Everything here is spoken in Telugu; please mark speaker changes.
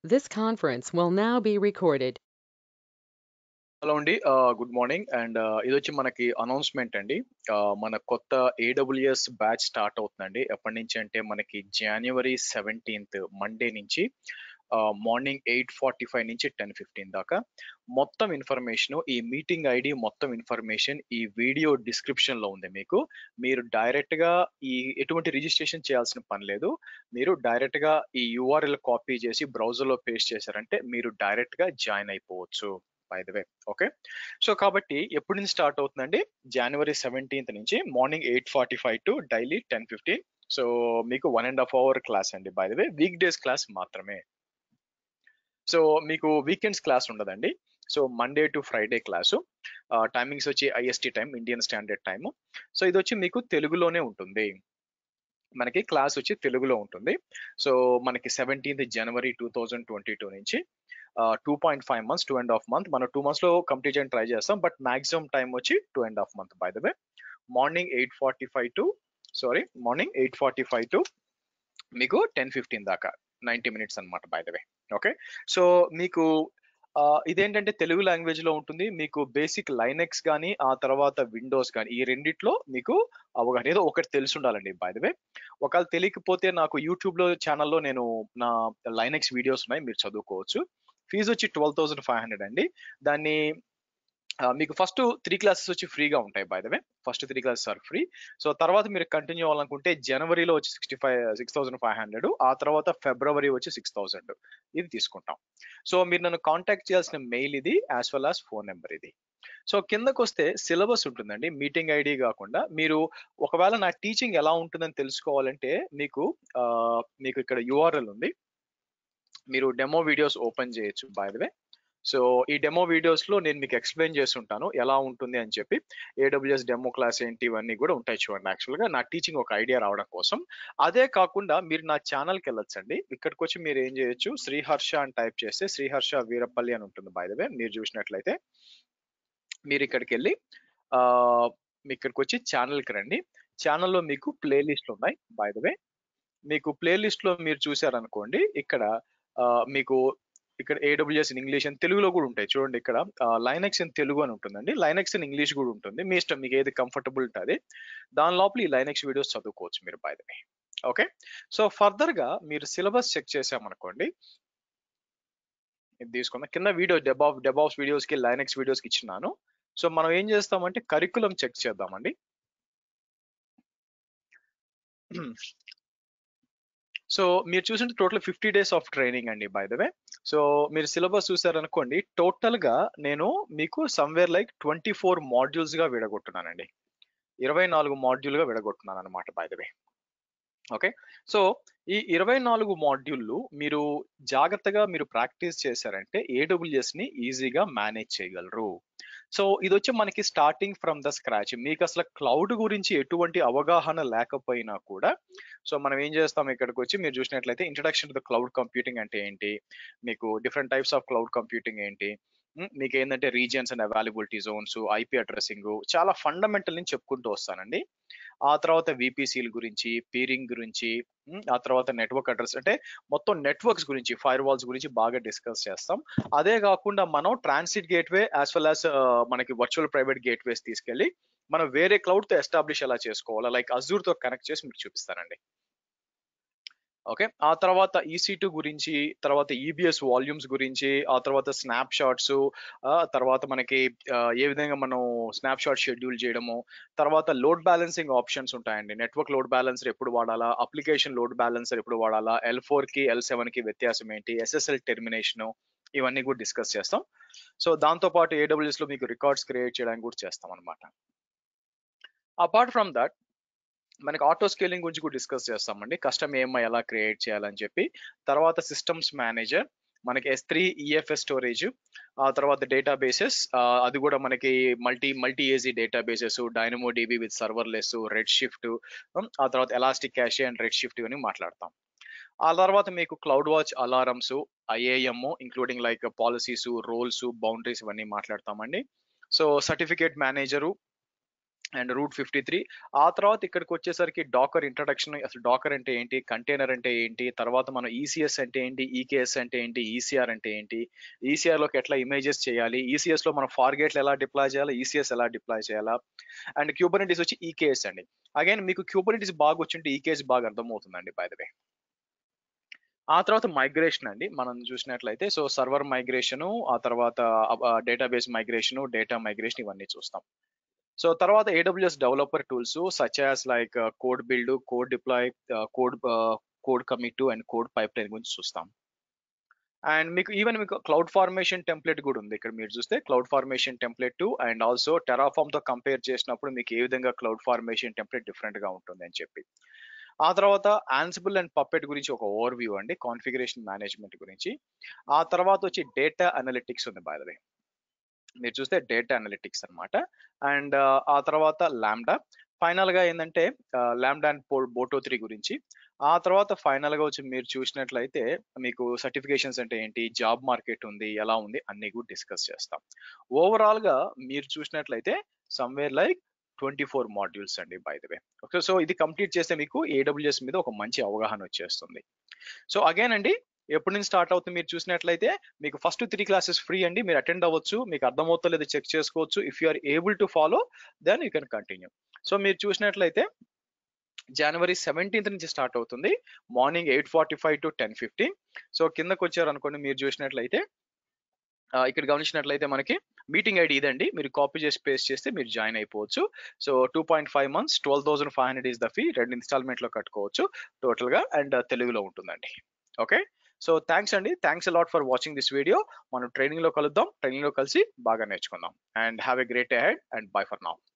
Speaker 1: This conference will now be recorded.
Speaker 2: Hello అండి గుడ్ మార్నింగ్ అండ్ ఇది వచ్చి మనకి అనౌన్స్మెంట్ అండి Uh, మన కొత్త ఏడబ్ల్యూఎస్ బ్యాచ్ స్టార్ట్ అవుతుందండి ఎప్పటి నుంచి అంటే మనకి జనవరి సెవెంటీన్త్ మండే నుంచి మార్నింగ్ ఎయిట్ ఫార్టీ ఫైవ్ నుంచి టెన్ ఫిఫ్టీన్ దాకా మొత్తం ఇన్ఫర్మేషన్ ఈ మీటింగ్ ఐడి మొత్తం ఇన్ఫర్మేషన్ ఈ వీడియో డిస్క్రిప్షన్ లో ఉంది మీకు మీరు డైరెక్ట్ గా ఈ ఎటువంటి రిజిస్ట్రేషన్ చేయాల్సిన పని లేదు మీరు డైరెక్ట్ గా ఈ యూఆర్ఎల్ కాపీ చేసి బ్రౌజర్ లో పేస్ట్ చేశారంటే మీరు డైరెక్ట్ గా జాయిన్ అయిపోవచ్చు by the way okay so కాబట్టి ఎప్పటి నుంచి స్టార్ట్ అవుతుందండి జనవరి సెవెంటీన్త్ నుంచి morning eight forty five to daily ten fifteen so మీకు one and half hour class అండి by the way weekdays class మాత్రమే సో మీకు వీకెండ్స్ క్లాస్ ఉండదండి so Monday to Friday class timings వచ్చి IST time Indian standard time so ఇది వచ్చి మీకు తెలుగులోనే ఉంటుంది మనకి క్లాస్ వచ్చి తెలుగులో ఉంటుంది సో మనకి సెవెంటీన్త్ జనవరి టూ థౌజండ్ ట్వంటీ టూ నుంచి two point five months two and half month మనం టూ మంత్స్ లో కంప్లీట్ చేయడానికి ట్రై చేస్తాం బట్ మాక్సిమం టైం వచ్చి two and half month by the way morning eight forty five to sorry morning eight forty five to మీకు టెన్ ఫిఫ్టీన్ దాకా నైంటీ మినిట్స్ అనమాట by the way okay so మీకు ఆ, ఇదేంటంటే తెలుగు లాంగ్వేజ్ లో ఉంటుంది మీకు బేసిక్ లైనెక్స్ కానీ ఆ తర్వాత విండోస్ కానీ ఈ రెండిట్లో మీకు అవగాహన ఏదో ఒకటి తెలిసి ఉండాలండి బై ద వే ఒకవేళ తెలియకపోతే నాకు యూట్యూబ్ లో ఛానల్లో నేను నా లైనెక్స్ వీడియోస్ ఉన్నాయి మీరు చదువుకోవచ్చు ఫీజు వచ్చి ట్వెల్వ్ థౌసండ్ ఫైవ్ హండ్రెడ్ అండి దాన్ని ఆ, మీకు ఫస్ట్ త్రీ క్లాసెస్ వచ్చి ఫ్రీగా ఉంటాయి by the way first three classes are free so తర్వాత మీరు కంటిన్యూ అవ్వాలనుకుంటే జనవరిలో వచ్చి sixty five six thousand five hundred ఆ తర్వాత ఫిబ్రవరి వచ్చి సిక్స్ థౌసండ్ ఇది తీసుకుంటాం సో మీరు నన్ను కాంటాక్ట్ చేయాల్సిన మెయిల్ ఇది as well as phone number ఇది సో కిందకు వస్తే సిలబస్ ఉంటుందండి మీటింగ్ ఐడి కాకుండా మీరు ఒకవేళ నా టీచింగ్ ఎలా ఉంటుందని తెలుసుకోవాలంటే మీకు ఆ, మీకు ఇక్కడ యూఆర్ఎల్ ఉంది మీరు డెమో వీడియోస్ ఓపెన్ చేయొచ్చు బై ద వే సో ఈ డెమో వీడియోస్ లో నేను మీకు ఎక్స్ప్లెయిన్ చేస్తుంటాను ఎలా ఉంటుంది అని చెప్పి ఏడబ్ల్యూఎస్ డెమో క్లాస్ ఏంటి ఇవన్నీ కూడా ఉంటాయి చూడండి యాక్చువల్ గా నా టీచింగ్ ఒక ఐడియా రావడం కోసం అదే కాకుండా మీరు నా ఛానల్ కి వెళ్ళొచ్చండి ఇక్కడికి వచ్చి మీరు ఏం చేయొచ్చు శ్రీహర్ష అని టైప్ చేస్తే శ్రీహర్ష వీరపల్లి అని ఉంటుంది బై ద వే మీరు చూసినట్లయితే మీరు ఇక్కడికి వెళ్ళి ఆ, మీ ఇక్కడికి వచ్చి ఛానల్ కి రండి ఛానల్లో మీకు ప్లేలిస్ట్ ఉన్నాయి బై ద వే మీకు ప్లేలిస్ట్ లో మీరు చూసారనుకోండి ఇక్కడ ఆ, మీకు ఇక్కడ ఏడబ్ల్యూఎస్ ఇన్ ఇంగ్లీష్ అని తెలుగులో కూడా ఉంటాయి చూడండి ఇక్కడ లైనెక్స్ ఇన్ తెలుగు అని ఉంటుందండి లైనెక్స్ ఇన్ ఇంగ్లీష్ కూడా ఉంటుంది మీ ఇష్టం మీకు ఏది కంఫర్టబుల్ ఉంటుంది దాని లోపల ఈ లైనెక్స్ వీడియోస్ చదువుకోవచ్చు మీరు by the way okay so further గా మీరు సిలబస్ చెక్ చేసామనుకోండి ఇది తీసుకుందాం కింద వీడియో డెబాఫ్ డెబాఫ్స్ వీడియోస్ కి లైనెక్స్ వీడియోస్ కి ఇచ్చినాను సో మనం ఏం చేస్తామంటే కరికులం చెక్ చేద్దామండి సో మీరు చూసింటే total fifty days of training అండి బై ద వే సో మీరు సిలబస్ చూసారనుకోండి టోటల్ గా నేను మీకు somewhere like twenty four modules గా విడగొట్టున్నానండి ఇరవై నాలుగు మాడ్యూల్ గా విడగొట్టున్నాను అనమాట by the way okay so ఈ ఇరవై నాలుగు మాడ్యూల్లు మీరు జాగ్రత్తగా మీరు ప్రాక్టీస్ చేశారంటే ఏడబ్ల్యూఎస్ ని ఈజీగా మేనేజ్ చేయగలరు సో ఇది వచ్చి మనకి స్టార్టింగ్ ఫ్రమ్ ద స్క్రాచ్ మీకు అసలు క్లౌడ్ గురించి ఎటువంటి అవగాహన లేకపోయినా కూడా సో మనం ఏం చేస్తాం ఇక్కడికి వచ్చి మీరు చూసినట్లయితే introduction to the cloud computing అంటే ఏంటి మీకు different types of cloud computing ఏంటి ఉమ్, మీకు ఏంటంటే regions and availability zones IP addressing చాలా ఫండమెంటల్ నుంచి చెప్పుకుంటూ వస్తానండి ఆ తర్వాత విపిసిల గురించి పీరింగ్ గురించి ఉమ్, ఆ తర్వాత నెట్వర్క్ అడ్రస్ అంటే మొత్తం నెట్వర్క్స్ గురించి ఫైర్ వాల్స్ గురించి బాగా డిస్కస్ చేస్తాం అదే కాకుండా మనం transit gateway as well as మనకి వర్చువల్ ప్రైవేట్ గేట్వేస్ తీసుకెళ్ళి మనం వేరే క్లౌడ్ తో ఎస్టాబ్లిష్ ఎలా చేసుకోవాలా లైక్ అజూర్ తో కనెక్ట్ చేసి మీకు చూపిస్తానండి ఓకే ఆ తర్వాత ఈసీ టూ గురించి తర్వాత ఈబిఎస్ వాల్యూమ్స్ గురించి ఆ తర్వాత స్నాప్ షాట్స్ ఆ తర్వాత మనకి ఆ, ఏ విధంగా మనం స్నాప్ షాట్ షెడ్యూల్ చేయడము తర్వాత లోడ్ బ్యాలెన్సింగ్ ఆప్షన్స్ ఉంటాయండి నెట్వర్క్ లోడ్ బ్యాలెన్సర్ ఎప్పుడు వాడాలా అప్లికేషన్ లోడ్ బ్యాలెన్సర్ ఎప్పుడు వాడాలా ఎల్ ఫోర్ కి ఎల్ సెవెన్ కి వ్యత్యాసం ఏంటి ఎస్ఎస్ఎల్ టెర్మినేషన్ ఇవన్నీ కూడా డిస్కస్ చేస్తాం సో దాంతో పాటు ఏడబ్ల్యూఎస్ లో మీకు రికార్డ్స్ క్రియేట్ చేయడానికి కూడా చేస్తాం అనమాట అపార్ట్ ఫ్రమ్ దట్ మనకి ఆటో స్కేలింగ్ గురించి కూడా డిస్కస్ చేస్తామండి కస్టమ్ ఏఎంఐ ఎలా క్రియేట్ చేయాలని చెప్పి తర్వాత సిస్టమ్స్ మేనేజర్ మనకి ఎస్ త్రీ ఈఎఫ్ఎస్ స్టోరేజ్ ఆ తర్వాత డేటా బేసెస్ అది కూడా మనకి multi multi AZ databases Dynamo DB with serverless Redshift ఆ తర్వాత elastic cache and Redshift ఇవన్నీ మాట్లాడతాం ఆ తర్వాత మీకు CloudWatch alarms IAM including like policies roles boundaries ఇవన్నీ మాట్లాడతామండి so certificate manager and route fifty three ఆ తర్వాత ఇక్కడికి వచ్చేసరికి డాకర్ ఇంట్రడక్షన్ అసలు డాకర్ అంటే ఏంటి కంటైనర్ అంటే ఏంటి తర్వాత మనం ఈసీఎస్ అంటే ఏంటి ఈకేఎస్ అంటే ఏంటి ఈసీఆర్ అంటే ఏంటి ఈసీఆర్ లోకి ఎట్లా ఇమేజెస్ చేయాలి ఈసీఎస్ లో మనం ఫార్గేట్లు ఎలా డిప్లాయ్ చేయాలి ఈసీఎస్ ఎలా డిప్లాయ్ చేయాలా అండ్ క్యూబర్నిటీస్ వచ్చి ఈకేఎస్ అండి అగైన్ మీకు క్యూబర్నిటీస్ బాగా వచ్చింటే ఈకేఎస్ బాగా అర్థమవుతుందండి బై ద వే ఆ తర్వాత మైగ్రేషన్ అండి మనం చూసినట్లయితే సో సర్వర్ మైగ్రేషన్ ఆ తర్వాత డేటాబేస్ మైగ్రేషన్ డేటా మైగ్రేషన్ ఇవన్నీ చూస్తాం సో తర్వాత AWS developer tools such as like code build code deploy code code commit and code pipeline గురించి చూస్తాం అండ్ మీకు ఈవెన్ మీకు క్లౌడ్ ఫార్మేషన్ టెంప్లెట్ కూడా ఉంది ఇక్కడ మీరు చూస్తే CloudFormation template and also Terraform తో కంపేర్ చేసినప్పుడు మీకు ఏ విధంగా క్లౌడ్ ఫార్మేషన్ టెంప్లెట్ డిఫరెంట్ గా ఉంటుంది అని చెప్పి ఆ తర్వాత ఆన్సిబుల్ అండ్ పప్పెట్ గురించి ఒక ఓవర్ వ్యూ అండి కాన్ఫిగరేషన్ మేనేజ్మెంట్ గురించి ఆ తర్వాత వచ్చి డేటా అనలిటిక్స్ ఉంది బై ద వే మీరు చూస్తే డేటా అనలిటిక్స్ అనమాట అండ్ ఆ తర్వాత ల్యాండా ఫైనల్ గా ఏంటంటే ల్యాండా అండ్ బోటో త్రీ గురించి ఆ తర్వాత ఫైనల్ గా వచ్చి మీరు చూసినట్లయితే మీకు సర్టిఫికేషన్స్ అంటే ఏంటి జాబ్ మార్కెట్ ఉంది ఎలా ఉంది అన్ని కూడా డిస్కస్ చేస్తాం ఓవరాల్ గా మీరు చూసినట్లయితే somewhere like twenty four modules అండి by the way okay so ఇది కంప్లీట్ చేస్తే మీకు ఏడబ్ల్యూఎస్ మీద ఒక మంచి అవగాహన వచ్చేస్తుంది సో అగైన్ అండి ఎప్పటి నుంచి స్టార్ట్ అవుతుంది మీరు చూసినట్లయితే మీకు ఫస్ట్ త్రీ క్లాసెస్ ఫ్రీ అండి మీరు అటెండ్ అవ్వచ్చు మీకు అర్థమవుతో లేదో చెక్ చేసుకోవచ్చు if you are able to follow then you can continue so మీరు చూసినట్లయితే జనవరి సెవెంటీన్త్ నుంచి స్టార్ట్ అవుతుంది morning eight forty five to ten fifteen so కిందకు వచ్చారు అనుకోండి మీరు చూసినట్లయితే ఇక్కడ గమనించినట్లయితే మనకి మీటింగ్ ఐడి ఇదండి మీరు కాపీ చేసి పేస్ట్ చేస్తే మీరు జాయిన్ అయిపోవచ్చు so two point five months twelve thousand five hundred is the fee రెండు ఇన్స్టాల్మెంట్ లో కట్టుకోవచ్చు టోటల్ గా అండ్ తెలుగులో ఉంటుందండి ఓకే సో థ్యాంక్స్ అండి thanks a lot for watching this video మనం ట్రైనింగ్ లో కలుద్దాం ట్రైనింగ్ లో కలిసి బాగా నేర్చుకుందాం and have a great day and bye for now